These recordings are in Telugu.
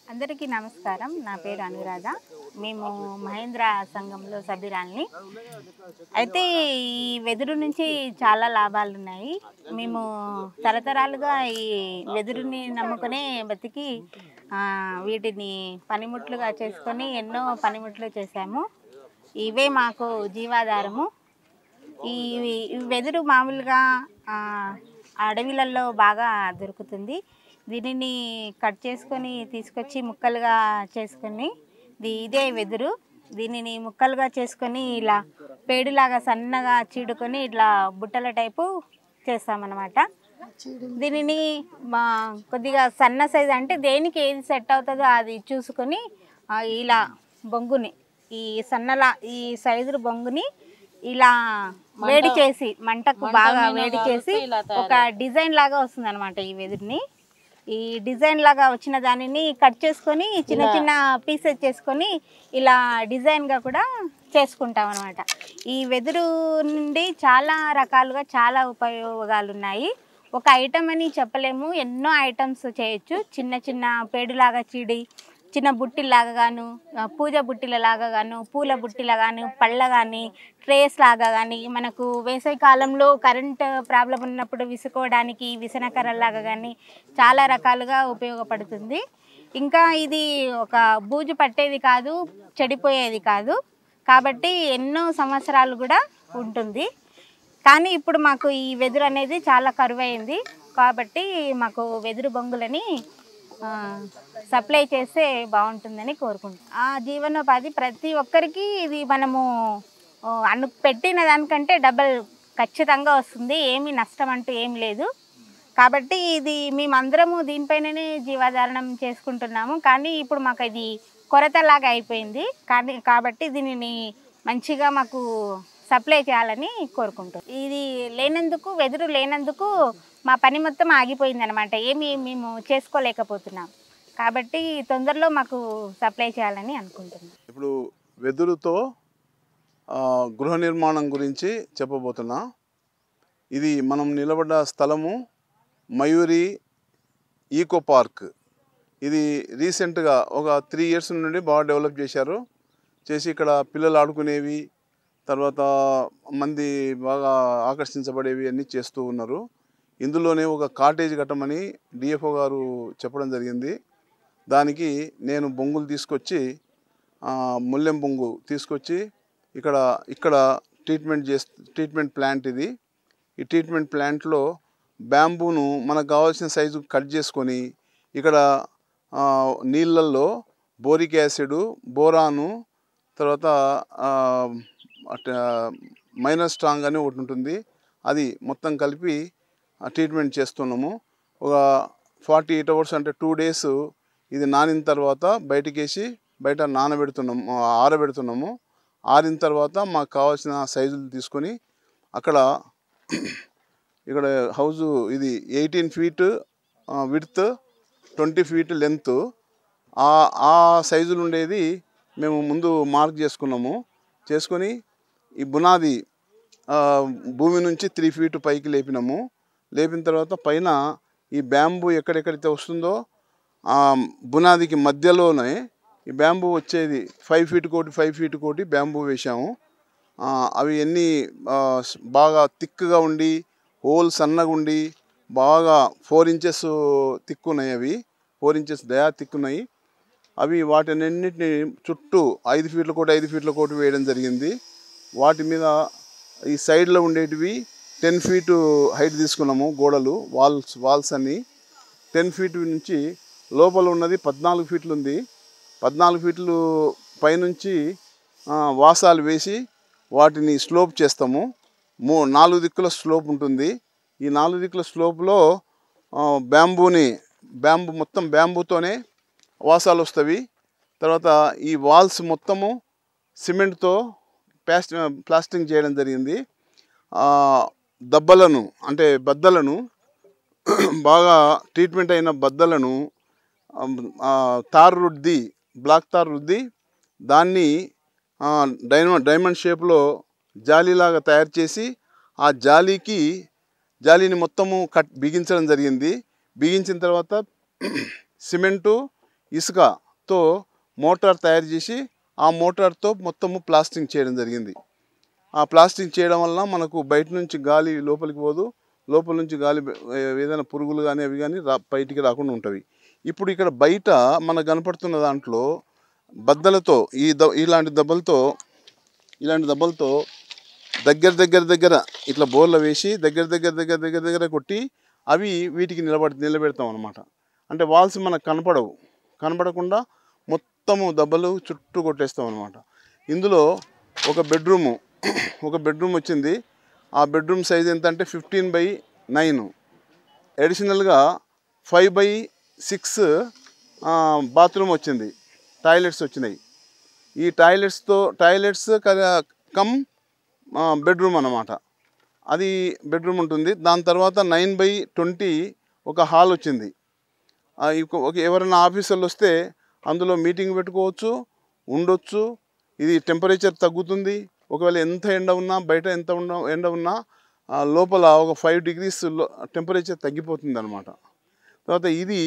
అందరికీ నమస్కారం నా పేరు అనురాధ మేము మహేంద్ర సంఘంలో సభ్యురాల్ని అయితే ఈ వెదురు నుంచి చాలా లాభాలు ఉన్నాయి మేము తరతరాలుగా ఈ వెదురుని నమ్ముకునే బతికి ఆ, వీటిని పనిముట్లుగా చేసుకొని ఎన్నో పనిముట్లు చేశాము ఇవే మాకు జీవాధారము ఈ ఈ వెదురు మామూలుగా ఆ, అడవిలలో బాగా దొరుకుతుంది దీనిని కట్ చేసుకొని తీసుకొచ్చి ముక్కలుగా చేసుకొని ఇది ఇదే వెదురు దీనిని ముక్కలుగా చేసుకొని ఇలా పేడులాగా సన్నగా చీడుకొని ఇట్లా బుట్టల టైపు చేస్తామన్నమాట దీనిని మా కొద్దిగా సన్న సైజు అంటే దేనికి ఏది సెట్ అవుతుందో అది చూసుకొని ఆ, ఇలా బొంగుని ఈ సన్నలా ఈ సైజు బొంగుని ఇలా వేడి చేసి మంటకు బాగా వేడి చేసి ఒక డిజైన్ లాగా వస్తుంది అనమాట ఈ వెదురుని ఈ డిజైన్ లాగా వచ్చిన దానిని కట్ చేసుకొని చిన్న చిన్న పీసెస్ చేసుకొని ఇలా డిజైన్గా కూడా చేసుకుంటాం అనమాట ఈ వెదురు నుండి చాలా రకాలుగా చాలా ఉపయోగాలు ఉన్నాయి ఒక ఐటమ్ అని చెప్పలేము ఎన్నో ఐటమ్స్ చేయొచ్చు చిన్న చిన్న పేడులాగా చీడి చిన్న బుట్టిలాగా గాను ఆ, పూజ బుట్టిల లాగా గాను పూల బుట్టిల గాను పళ్ళ కానీ ట్రేస్ లాగా కానీ మనకు వేసవి కాలంలో కరెంట్ ప్రాబ్లం ఉన్నప్పుడు విసుకోవడానికి విసనకర్రలాగా కానీ చాలా రకాలుగా ఉపయోగపడుతుంది ఇంకా ఇది ఒక బూజు పట్టేది కాదు చెడిపోయేది కాదు కాబట్టి ఎన్నో సంవత్సరాలు కూడా ఉంటుంది కానీ ఇప్పుడు మాకు ఈ వెదురు అనేది చాలా కరువైంది కాబట్టి మాకు వెదురు బొంగులని ఆ, సప్లై చేస్తే బాగుంటుందని కోరుకుంటున్నాం ఆ జీవనోపాధి ప్రతి ఒక్కరికి ఇది మనము ఓ, అను పెట్టిన దానికంటే డబల్ ఖచ్చితంగా వస్తుంది ఏమీ నష్టం అంటూ ఏం లేదు కాబట్టి ఇది మేమందరము దీనిపైననే జీవాధారణం చేసుకుంటున్నాము కానీ ఇప్పుడు మాకు ఇది కొరతలాగా అయిపోయింది కానీ కాబట్టి దీనిని మంచిగా మాకు సప్లై చేయాలని కోరుకుంటాం ఇది లేనందుకు వెదురు లేనందుకు మా పని మొత్తం ఆగిపోయింది అనమాట ఏమి మేము చేసుకోలేకపోతున్నాం కాబట్టి తొందరలో మాకు సప్లై చేయాలని అనుకుంటున్నాం ఇప్పుడు వెదురుతో ఆ, గృహ నిర్మాణం గురించి చెప్పబోతున్నా ఇది మనం నిలబడ్డ స్థలము మయూరి ఈకో పార్క్ ఇది రీసెంట్గా ఒక త్రీ ఇయర్స్ నుండి బాగా డెవలప్ చేశారు చేసి ఇక్కడ పిల్లలు ఆడుకునేవి తర్వాత మంది బాగా ఆకర్షించబడేవి అన్నీ చేస్తూ ఉన్నారు ఇందులోనే ఒక కాటేజ్ కట్టమని డిఎఫ్ఓ గారు చెప్పడం జరిగింది దానికి నేను బొంగులు తీసుకొచ్చి ఆ, ముల్లెం బొంగు తీసుకొచ్చి ఇక్కడ ఇక్కడ ట్రీట్మెంట్ చేస్ ట్రీట్మెంట్ ప్లాంట్ ఇది ఈ ట్రీట్మెంట్ ప్లాంట్లో బ్యాంబూను మనకు కావాల్సిన సైజు కట్ చేసుకొని ఇక్కడ ఆ, నీళ్ళల్లో బోరిక్ యాసిడ్ బోరాను తర్వాత ఆ, అట్- మైనస్ స్ట్రాంగ్ అని ఒకటి ఉంటుంది అది మొత్తం కలిపి ఆ ట్రీట్మెంట్ చేస్తున్నాము ఒక ఫార్టీ ఎయిట్ అవర్స్ అంటే టూ డేస్ ఇది నానిన తర్వాత బయటికేసి బయట నానబెడుతున్నాము ఆ, ఆరబెడుతున్నాము ఆరిన తర్వాత మాకు కావాల్సిన సైజులు తీసుకొని అక్కడ ఇక్కడ హౌస్ ఇది eighteen feet width twenty feet length ఆ ఆ సైజులు ఉండేది మేము ముందు మార్క్ చేసుకున్నాము చేసుకొని ఈ బునాది ఆ, భూమి నుంచి త్రీ ఫీట్ పైకి లేపినాము లేపిన తర్వాత పైన ఈ బ్యాంబూ ఎక్కడెక్కడైతే వస్తుందో ఆ బునాదికి మధ్యలోనే ఈ బ్యాంబూ వచ్చేది ఫైవ్ ఫీట్ కోటి ఫైవ్ ఫీట్ కోటి బ్యాంబూ వేసాము ఆ, అవి ఎన్ని ఆ, స్- బాగా థిక్గా ఉండి హోల్ సన్నగా ఉండి బాగా ఫోర్ ఇంచెస్ థిక్ ఉన్నాయి అవి ఫోర్ ఇంచెస్ దయా థిక్ ఉన్నాయి అవి వాటినన్నిటిని చుట్టూ ఐదు ఫీట్ల కోటి ఐదు ఫీట్ల కోటి వేయడం జరిగింది వాటి మీద ఈ సైడ్లో ఉండేటివి టెన్ ఫీట్ హైట్ తీసుకున్నాము గోడలు వాల్స్ వాల్స్ అన్ని టెన్ ఫీట్ నుంచి లోపల ఉన్నది పద్నాలుగు ఫీట్లు ఉంది పద్నాలుగు ఫీట్లు పైనుంచి ఆ, వాసాలు వేసి వాటిని స్లోప్ చేస్తాము మూ నాలుగు దిక్కుల స్లోప్ ఉంటుంది ఈ నాలుగు దిక్కుల స్లోప్లో ఆ, బ్యాంబూని బ్యాంబూ మొత్తం బ్యాంబూతోనే వాసాలు వస్తవి తర్వాత ఈ వాల్స్ మొత్తము సిమెంట్తో ప్లాస్ట్ ప్లాస్టింగ్ చేయడం జరిగింది ఆ, దబ్బలను అంటే బద్దలను బాగా ట్రీట్మెంట్ అయిన బద్దలను ఆ, తార్ రుద్ది బ్లాక్ తార్ రుద్ది దాన్ని ఆ, డైమండ్ డైమండ్ షేప్లో జాలీలాగా తయారు చేసి ఆ జాలీకి జాలీని మొత్తము కట్ బిగించడం జరిగింది బిగించిన తర్వాత సిమెంటు ఇసుకతో మోటార్ తయారు చేసి ఆ మోటార్తో మొత్తము ప్లాస్టింగ్ చేయడం జరిగింది ఆ ప్లాస్టింగ్ చేయడం వలన మనకు బయట నుంచి గాలి లోపలికి పోదు లోపల నుంచి గాలి బ- ఏ- ఏదైనా పురుగులు కానీ అవి కానీ రా బయటికి రాకుండా ఉంటవి ఇప్పుడు ఇక్కడ బయట మనకు కనపడుతున్న దాంట్లో బద్దలతో ఈ ద ఇలాంటి దెబ్బలతో ఇలాంటి దెబ్బలతో దగ్గర దగ్గర దగ్గర ఇట్లా బోర్లు వేసి దగ్గర దగ్గర దగ్గర దగ్గర దగ్గర కొట్టి అవి వీటికి నిలబడి నిలబెడతాం అనమాట అంటే వాల్స్ మనకు కనపడవు కనపడకుండా మొత్తము దెబ్బలు చుట్టూ కొట్టేస్తాం అనమాట ఇందులో ఒక బెడ్రూము ఒక బెడ్రూమ్ వచ్చింది ఆ బెడ్రూమ్ సైజ్ ఎంత అంటే ఫిఫ్టీన్ బై నైన్ అడిషనల్గా ఫైవ్ బై సిక్స్ బాత్రూమ్ వచ్చింది టాయిలెట్స్ వచ్చినాయి ఈ టాయిలెట్స్తో టాయిలెట్స్ కమ్ బెడ్రూమ్ అన్నమాట అది బెడ్రూమ్ ఉంటుంది దాని తర్వాత నైన్ బై ట్వంటీ ఒక హాల్ వచ్చింది ఆ, ఇక- ఒక ఎవరైనా ఆఫీసర్లు వస్తే అందులో మీటింగ్ పెట్టుకోవచ్చు ఉండొచ్చు ఇది టెంపరేచర్ తగ్గుతుంది ఒకవేళ ఎంత ఎండ ఉన్నా బయట ఎంత ఉన్న ఎండ ఉన్నా ఆ, లోపల ఒక ఫైవ్ డిగ్రీస్ టెంపరేచర్ తగ్గిపోతుంది అనమాట తర్వాత ఇది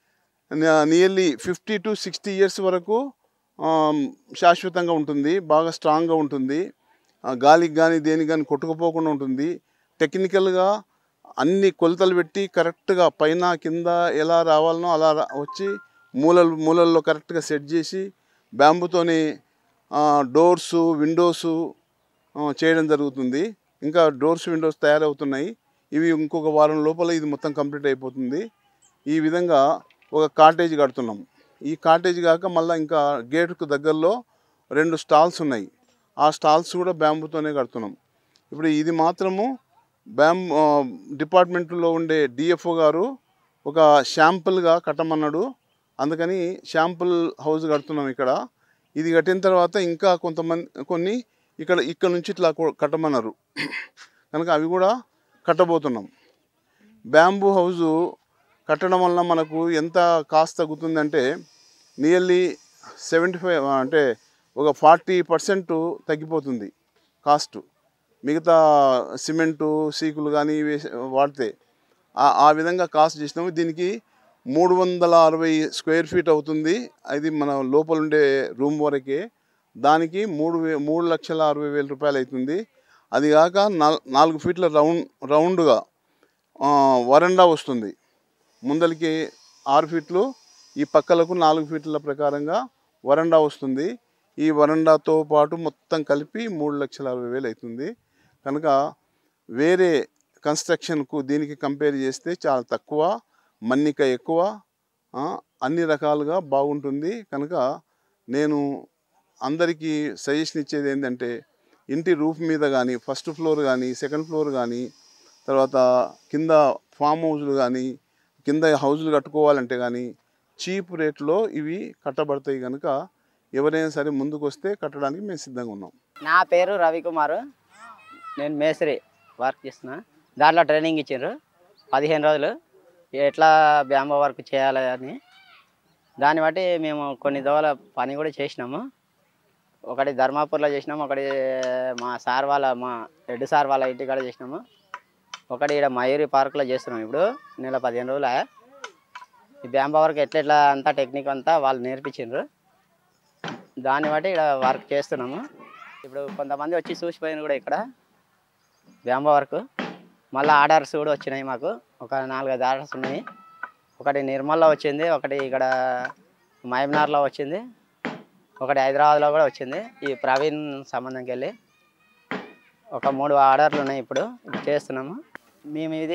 nearly fifty to sixty years వరకు ఆమ్, శాశ్వతంగా ఉంటుంది బాగా స్ట్రాంగ్గా ఉంటుంది ఆ, గాలికి కానీ దేనికి కానీ కొట్టుకుపోకుండా ఉంటుంది టెక్నికల్గా అన్ని కొలతలు పెట్టి కరెక్ట్గా పైన కింద ఎలా రావాలనో అలా రా- వచ్చి మూలలు మూలల్లో కరెక్ట్గా సెట్ చేసి బ్యాంబుతోని డోర్సు విండోసు చేయడం జరుగుతుంది ఇంకా డోర్స్ విండోస్ తయారవుతున్నాయి ఇవి ఇంకొక వారం లోపల ఇది మొత్తం కంప్లీట్ అయిపోతుంది ఈ విధంగా ఒక కాటేజ్ కడుతున్నాం ఈ కాటేజ్ కాక మళ్ళీ ఇంకా గేటుకు దగ్గరలో రెండు స్టాల్స్ ఉన్నాయి ఆ స్టాల్స్ కూడా బ్యాంబుతోనే కడుతున్నాం ఇప్పుడు ఇది మాత్రము బ్యామ్ ఆ, డిపార్ట్మెంట్లో ఉండే డిఎఫ్ఓ గారు ఒక శాంపుల్గా కట్టమన్నాడు అందుకని శాంపుల్ హౌస్ కడుతున్నాం ఇక్కడ ఇది కట్టిన తర్వాత ఇంకా కొంతమంది కొన్ని ఇక్కడ ఇక్కడ నుంచి ఇట్లా కొ- కట్టమన్నారు కనుక అవి కూడా కట్టబోతున్నాం బ్యాంబూ హౌజు కట్టడం వల్ల మనకు ఎంత కాస్ట్ తగ్గుతుందంటే నియర్లీ సెవెంటీ ఫైవ్ అంటే ఒక ఫార్టీ పర్సెంట్ తగ్గిపోతుంది కాస్ట్ మిగతా సిమెంటు సీకులు కానీ వేసి వాడితే ఆ- ఆ విధంగా కాస్ట్ చేసినాము దీనికి మూడు వందల అరవై స్క్వేర్ ఫీట్ అవుతుంది అది మన లోపల ఉండే రూమ్ వరకే దానికి మూడు వే మూడు లక్షల అరవై వేల రూపాయలు అవుతుంది అది కాక నాల్ నాలుగు ఫీట్ల రౌండ్ రౌండ్గా ఆ, వరండా వస్తుంది ముందలికి ఆరు ఫీట్లు ఈ పక్కలకు నాలుగు ఫీట్ల ప్రకారంగా వరండా వస్తుంది ఈ వరండాతో పాటు మొత్తం కలిపి మూడు లక్షల అరవై వేలు అవుతుంది కనుక వేరే కన్స్ట్రక్షన్కు దీనికి కంపేర్ చేస్తే చాలా తక్కువ మన్నిక ఎక్కువ ఆ, అన్ని రకాలుగా బాగుంటుంది కనుక నేను అందరికీ సజెషన్ ఇచ్చేది ఏంటంటే ఇంటి రూఫ్ మీద కానీ ఫస్ట్ ఫ్లోర్ కానీ సెకండ్ ఫ్లోర్ కానీ తర్వాత కింద ఫామ్ హౌస్లు కానీ కింద హౌజులు కట్టుకోవాలంటే కానీ చీప్ రేట్లో ఇవి కట్టబడతాయి కనుక ఎవరైనా సరే ముందుకు వస్తే కట్టడానికి మేము సిద్ధంగా ఉన్నాం నా పేరు రవికుమార్ నేను మేస్త్రి వర్క్ చేస్తున్నా దాంట్లో ట్రైనింగ్ ఇచ్చిండ్రు పదిహేను రోజులు ఎట్లా బ్యాంబో వర్క్ చేయాలి అని దాన్ని బట్టి మేము కొన్ని దోవల పని కూడా చేసినాము ఒకటి ధర్మాపూర్లో చేసినాము ఒకటి మా సార్ వాళ్ళ మా హెడ్ సార్ వాళ్ళ ఇంటికాడ చేసినాము ఒకటి ఇక్కడ మయూరి పార్క్లో చేస్తున్నాం ఇప్పుడు నెల పదిహేను రోజులు ఆయా. ఈ బ్యాంబో వర్క్ ఎట్లా ఎట్లా అంతా టెక్నిక్ అంతా వాళ్ళు నేర్పించిండ్రు దాన్ని బట్టి ఇక్కడ వర్క్ చేస్తున్నాము ఇప్పుడు కొంతమంది వచ్చి చూసిపోయిన కూడా ఇక్కడ బ్యాంబో వర్క్ మళ్ళీ ఆర్డర్స్ కూడా వచ్చినాయి మాకు ఒక నాలుగైదు ఆర్డర్స్ ఉన్నాయి ఒకటి నిర్మల్లో వచ్చింది ఒకటి ఇక్కడ మహబూబ్నగర్లో వచ్చింది ఒకటి హైదరాబాద్లో కూడా వచ్చింది ఈ ప్రవీణ్ సంబంధంకి వెళ్ళి ఒక మూడు ఆర్డర్లు ఉన్నాయి ఇప్పుడు ఇప్పుడు చేస్తున్నాము మేము ఇది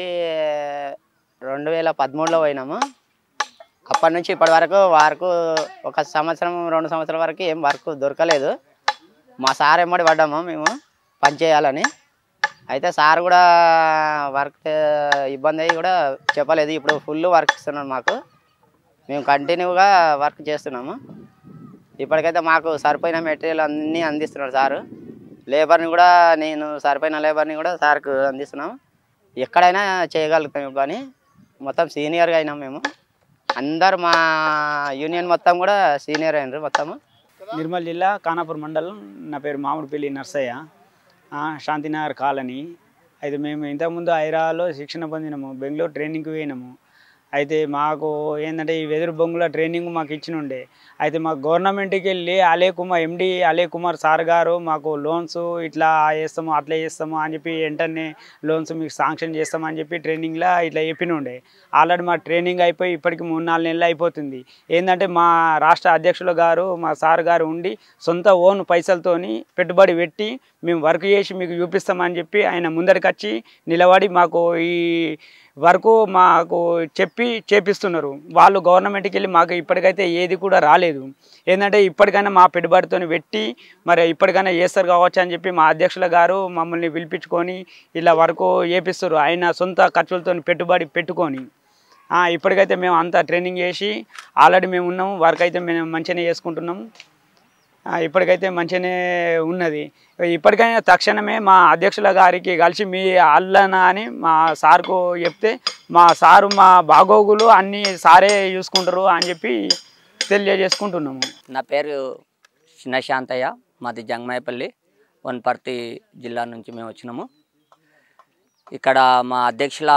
రెండు వేల పదమూడులో పోయినాము అప్పటి నుంచి ఇప్పటి వరకు వర్క్ ఒక సంవత్సరం రెండు సంవత్సరాల వరకు ఏం వర్క్ దొరకలేదు మా సార్ ఎమ్మడి పడ్డాము మేము పని చేయాలని అయితే సార్ కూడా వర్క్ ఇబ్బంది అయ్యి కూడా చెప్పలేదు ఇప్పుడు ఫుల్ వర్క్ ఇస్తున్నాడు మాకు మేము కంటిన్యూగా వర్క్ చేస్తున్నాము ఇప్పటికైతే మాకు సరిపోయిన మెటీరియల్ అన్నీ అందిస్తున్నాడు సారు లేబర్ని కూడా నేను సరిపోయిన లేబర్ని కూడా సార్కు అందిస్తున్నాము ఎక్కడైనా చేయగలుగుతాం కానీ మొత్తం సీనియర్గా అయినాం మేము అందరు మా యూనియన్ మొత్తం కూడా సీనియర్ అయినారు మొత్తము నిర్మల్ జిల్లా ఖానాపూర్ మండలం నా పేరు మామిడిపల్లి నర్సయ్య ఆ, శాంతినగర్ కాలనీ అయితే మేము ఇంతకుముందు హైదరాబాద్లో శిక్షణ పొందినాము బెంగళూరు ట్రైనింగ్కి పోయినాము అయితే మాకు ఏంటంటే ఈ వెదురు బొంగుల ట్రైనింగ్ మాకు ఇచ్చిన ఉండే అయితే మాకు గవర్నమెంట్కి వెళ్ళి అలే కుమార్ ఎండి అలే కుమార్ సార్ గారు మాకు లోన్స్ ఇట్లా చేస్తాము అట్లా చేస్తాము అని చెప్పి వెంటనే లోన్స్ మీకు శాంక్షన్ చేస్తామని చెప్పి ట్రైనింగ్లో ఇట్లా చెప్పిన ఉండే ఆల్రెడీ మా ట్రైనింగ్ అయిపోయి ఇప్పటికి మూడు నాలుగు నెలలు అయిపోతుంది ఏంటంటే మా రాష్ట్ర అధ్యక్షులు గారు మా సార్ గారు ఉండి సొంత ఓన్ పైసలతోని పెట్టుబడి పెట్టి మేము వర్క్ చేసి మీకు చూపిస్తామని చెప్పి ఆయన ముందరికి వచ్చి నిలబడి మాకు ఈ వరకు మాకు చెప్పి చేపిస్తున్నారు వాళ్ళు గవర్నమెంట్కి వెళ్ళి మాకు ఇప్పటికైతే ఏది కూడా రాలేదు ఏంటంటే ఇప్పటికైనా మా పెట్టుబడితో పెట్టి మరి ఇప్పటికైనా చేస్తారు కావచ్చు అని చెప్పి మా అధ్యక్షుల గారు మమ్మల్ని పిలిపించుకొని ఇలా వరకు చేపిస్తారు ఆయన సొంత ఖర్చులతో పెట్టుబడి పెట్టుకొని ఆ, ఇప్పటికైతే మేము అంతా ట్రైనింగ్ చేసి ఆల్రెడీ మేము ఉన్నాము వర్క్ అయితే మేము మంచిగానే చేసుకుంటున్నాము ఆ, ఇప్పటికైతే మంచిగానే ఉన్నది ఇప్పటికైనా తక్షణమే మా అధ్యక్షుల గారికి కలిసి మీ అల్లన అని మా సార్కు చెప్తే మా సారు మా బాగోగులు అన్నీ సారే చూసుకుంటారు అని చెప్పి తెలియజేసుకుంటున్నాము నా పేరు చిన్న శాంతయ్య మాది జంగమాయపల్లి వనపర్తి జిల్లా నుంచి మేము వచ్చినాము ఇక్కడ మా అధ్యక్షుల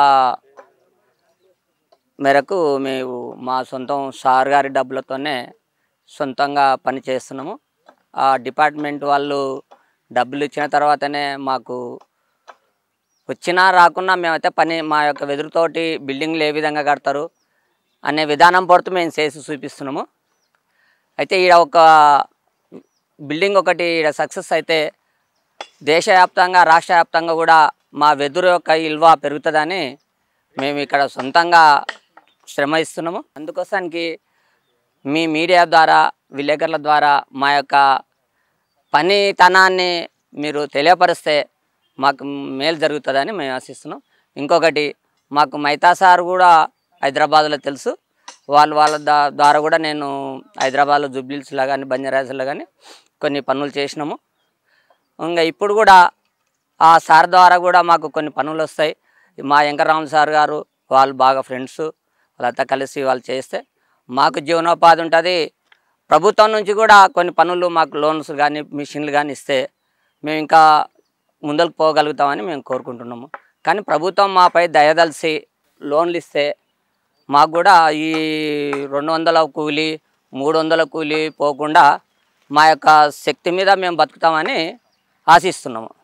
మేరకు మేము మా సొంతం సార్ గారి డబ్బులతోనే సొంతంగా పని చేస్తున్నాము ఆ డిపార్ట్మెంట్ వాళ్ళు డబ్బులు ఇచ్చిన తర్వాతనే మాకు వచ్చినా రాకున్నా మేమైతే పని మా యొక్క వెదురుతోటి బిల్డింగ్లు ఏ విధంగా కడతారు అనే విధానం పొడుతూ మేము చేసి చూపిస్తున్నాము అయితే ఈడ ఒక బిల్డింగ్ ఒకటి ఈడ సక్సెస్ అయితే దేశవ్యాప్తంగా రాష్ట్ర వ్యాప్తంగా కూడా మా వెదురు యొక్క విలువ పెరుగుతుందని మేము ఇక్కడ సొంతంగా శ్రమ ఇస్తున్నాము అందుకోసానికి మీ మీడియా ద్వారా విలేకరుల ద్వారా మా యొక్క పనితనాన్ని మీరు తెలియపరిస్తే మాకు మేలు జరుగుతుందని మేము ఆశిస్తున్నాం ఇంకొకటి మాకు మైతా సార్ కూడా హైదరాబాద్లో తెలుసు వాళ్ళ వాళ్ళ దా- ద్వారా కూడా నేను హైదరాబాద్లో జుబ్లీస్లో కానీ బంజారాస్లో కానీ కొన్ని పనులు చేసినాము ఇంకా ఇప్పుడు కూడా ఆ సార్ ద్వారా కూడా మాకు కొన్ని పనులు వస్తాయి మా వెంకటరామ సార్ గారు వాళ్ళు బాగా ఫ్రెండ్స్ వాళ్ళంతా కలిసి వాళ్ళు చేస్తే మాకు జీవనోపాధి ఉంటుంది ప్రభుత్వం నుంచి కూడా కొన్ని పనులు మాకు లోన్స్ కానీ మిషన్లు కానీ ఇస్తే మేము ఇంకా ముందరకు పోగలుగుతామని మేము కోరుకుంటున్నాము కానీ ప్రభుత్వం మాపై దయదలిసి లోన్లు ఇస్తే మాకు కూడా ఈ రెండు వందల కూలి మూడు వందల కూలి పోకుండా మా యొక్క శక్తి మీద మేము బతుకుతామని ఆశిస్తున్నాము